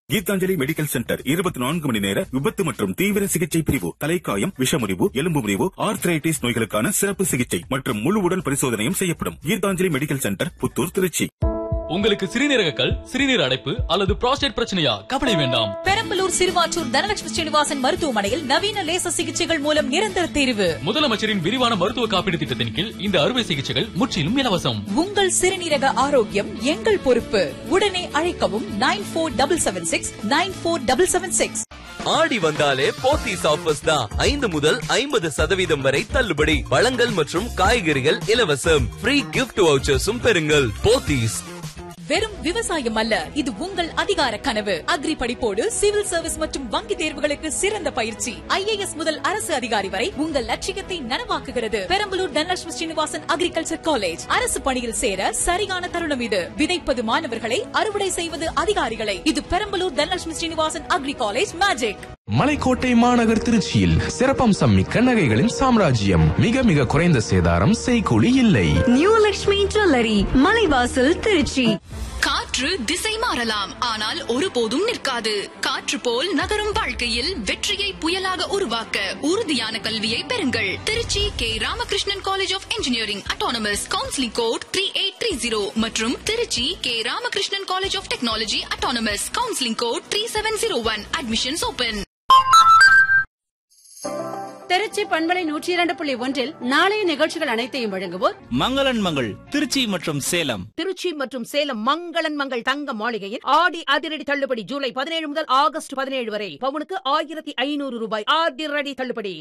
Gitanjali medical centre இருபத்தி நான்கு மணி நேர விபத்து மற்றும் தீவிர சிகிச்சை பிரிவு தலைக்காயம் விஷமுறிவு எலும்பு முறிவு ஆர்த்ரைட்டிஸ் நோய்களுக்கான சிறப்பு சிகிச்சை மற்றும் முழு உடல் பரிசோதனையும் செய்யப்படும் கீதாஞ்சலி மெடிக்கல் சென்டர் புத்தூர் திருச்சி உங்களுக்கு சிறுநீரக கல் சிறுநீர் அடைப்பு அல்லது புரோஸ்டேட் பிரச்சனையா கவலை வேண்டாம் பெரம்பலூர் சிறுவாச்சூர் தனலட்சுமி ஸ்ரீனிவாசன் மருத்துவமனையில் நவீன லேசர் சிகிச்சைகள் மூலம் நிரந்தர தீர்வு முதலமைச்சரின் விரிவான மருத்துவ காப்பீடு திட்டத்தின் கீழ் இந்த அறுவை சிகிச்சைகள் முற்றிலும் இலவசம் உங்கள் சிறுநீரக ஆரோக்கியம் எங்கள் பொறுப்பு உடனே அழைக்கவும் nine four double seven six nine four double seven six Aadi வந்தாலே போத்தீஸ் ஆஃபர்ஸ் தான் ஐந்து முதல் ஐம்பது சதவீதம் வரை தள்ளுபடி பழங்கள் மற்றும் காய்கறிகள் இலவசம் ஃப்ரீ கிஃப்ட் வவுச்சர்ஸும் பெறுங்கள் போத்தீஸ் வெறும் விவசாயம் அல்ல இது உங்கள் அதிகார கனவு அக்ரி படிப்போடு சிவில் சர்வீஸ் மற்றும் வங்கி தேர்வுகளுக்கு சிறந்த பயிற்சி ஐஏஎஸ் முதல் அரசு அதிகாரி வரை உங்கள் லட்சியத்தை நனவாக்குகிறது பெரம்பலூர் தனலட்சுமி ஸ்ரீனிவாசன் அக்ரிகல்ச்சர் காலேஜ் அரசு பணியில் சேர சரியான தருணம் இது விதைப்பது மாணவர்களை அறுவடை செய்வது அதிகாரிகளை இது Perambalur Dhanalakshmi Srinivasan agri college magic Malaikottai மாநகர் திருச்சியில் சிறப்பம்சம் மிக்க நகைகளின் சாம்ராஜ்யம் மிக மிக குறைந்த சேதாரம் செய்கூலி இல்லை நியூ லக்ஷ்மி ஜுவல்லரி மலைவாசல் திருச்சி காற்று திசை மாறலாம் ஆனால் ஒருபோதும் நிற்காது காற்று போல் நகரும் வாழ்க்கையில் வெற்றியை புயலாக உருவாக்க உறுதியான கல்வியை பெறுங்கள் Trichy K Ramakrishnan college of engineering autonomous counselling code three eight three zero மற்றும் Trichy K Ramakrishnan college of technology autonomous counselling code three seven zero one admissions open Trichy பண்பலை நூற்றி இரண்டு புள்ளி ஒன்றில் நாளைய நிகழ்ச்சிகள் அனைத்தையும் வழங்குவோர் மங்களன் மங்கள் திருச்சி மற்றும் சேலம் திருச்சி மற்றும் சேலம் மங்களன் மங்கள் தங்க மாளிகையில் ஆடி அதிரடி தள்ளுபடி ஜூலை பதினேழு முதல் ஆகஸ்ட் பதினேழு வரை பவுனுக்கு ஆயிரத்தி ஐநூறு ரூபாய் அதிரடி தள்ளுபடி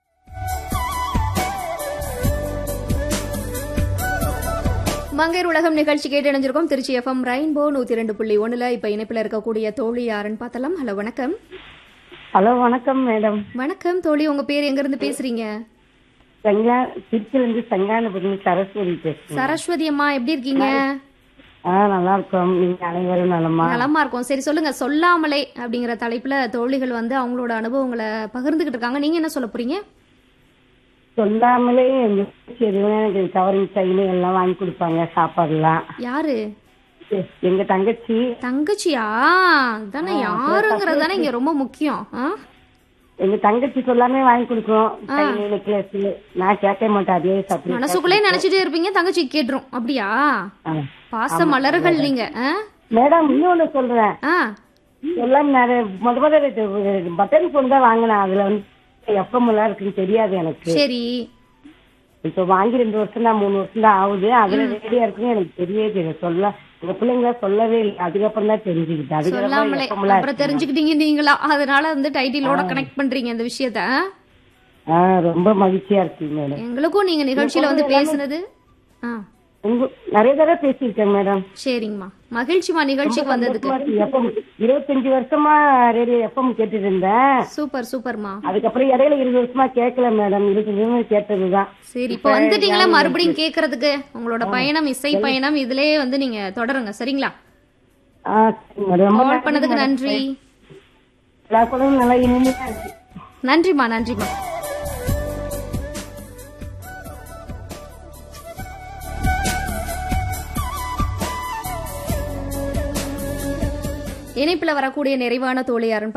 மங்கையர் உலகம் நிகழ்ச்சி கேட்டு இணைஞ்சிருக்கோம் திருச்சி எஃப்எம் ரெயின்போ நூத்தி ரெண்டு புள்ளி ஒண்ணுல இப்ப இணைப்புல இருக்கக்கூடிய தோழி யாருன்னு பார்த்தலாம் ஹலோ வணக்கம் ஹலோ வணக்கம் மேடம் வணக்கம் தோழி உங்க பேர் எங்க இருந்து பேசுறீங்க சங்கா திருச்சியிலிருந்து சங்கானபுரம் சரஸ்வதி பேசுறேன் சரஸ்வதி அம்மா எப்படி இருக்கீங்க ஆ நல்லா இருக்கோம் நீங்க அனைவரும் நலமா நலமா இருக்கும் சரி சொல்லுங்க சொல்லாமலே அப்படிங்கிற தலைப்புல தோழிகள் வந்து அவங்களோட அனுபவங்களை பகிர்ந்துகிட்டு இருக்காங்க நீங்க என்ன சொல்ல போறீங்க சொல்லாமலே எங்க வீட்டுக்கு எதுவும் எனக்கு கவரிங் செயின் எல்லாம் வாங்கி கொடுப்பாங்க சாப்பாடுலாம் யாரு எ- எங்க தங்கச்சி தங்கச்சியா தானே யாருங்கிறது தானே இங்க ரொம்ப முக்கியம் ஆ? எங்க தங்கச்சி சொல்லாமே வாங்கி கொடுக்கும் செயின் நெக்லஸ் நான் கேட்க மாட்டேன் அதே சப்பி மனசுக்குள்ளே நினைச்சிட்டே இருப்பீங்க தங்கச்சி கேட்டுரும் அப்படியா பாச மலர்கள் நீங்க ஆ? மேடம் இன்னொன்னு சொல்றேன் ஆ சொல்லாம நிறைய முத முதல்ல பட்டன் போன் தான் வாங்கினேன் அதுல வந்து எப்பம் எல்லாம் இருக்குன்னு தெரியாது எனக்கு சரி இப்ப வாங்கி ரெண்டு வருஷம் தான் மூணு வருஷம் தான் ஆகுது அதுல ரேடியா இருக்குன்னு எனக்கு தெரியவே தெரியும் சொல்ல எங்க பிள்ளைங்க சொல்லவே இல்லை அதுக்கப்புறம் தான் தெரிஞ்சுக்கிட்டேன் சொல்லாமலே அதுக்கப்புறம் அப்புறம் தெரிஞ்சுக்கிட்டீங்க நீங்களா அதனால வந்து டைட்டிலோட கனெக்ட் பண்றீங்க இந்த விஷயத்த ஆ? ஆஹ் ரொம்ப மகிழ்ச்சியா இருக்கு மேடம் எங்களுக்கும் நீங்க நிகழ்ச்சியில வந்து பேசுனது ஆ உங்க நிறைய தடவை பேசியிருக்கேன் மேடம் சரிங்கம்மா மகிழ்ச்சிமா நிகழ்ச்சிக்கு வந்ததுக்கு எஃப்எம் இருபத்தஞ்சு வருஷமா ரேடியோ எஃப்எம் கேட்டுட்டு இருந்தேன் சூப்பர் சூப்பர்மா அதுக்கப்புறம் இடையில இருபது வருஷமா கேட்கல மேடம் இருபத்தஞ்சு வருஷம் கேட்டதுதான் சரி இப்போ வந்துட்டீங்களா மறுபடியும் கேக்குறதுக்கு உங்களோட பயணம் இசை பயணம் இதுலயே வந்து நீங்க தொடருங்க சரிங்களா ஆஹ் சரி madam. ரொம்ப கால் பண்ணதுக்கு நன்றி எல்லா குழந்தையும் நல்லா இனிமையா இருக்கு நன்றிமா நன்றிமா இணைப்புல வரக்கூடிய நிறைவான தோழி யாருன்னு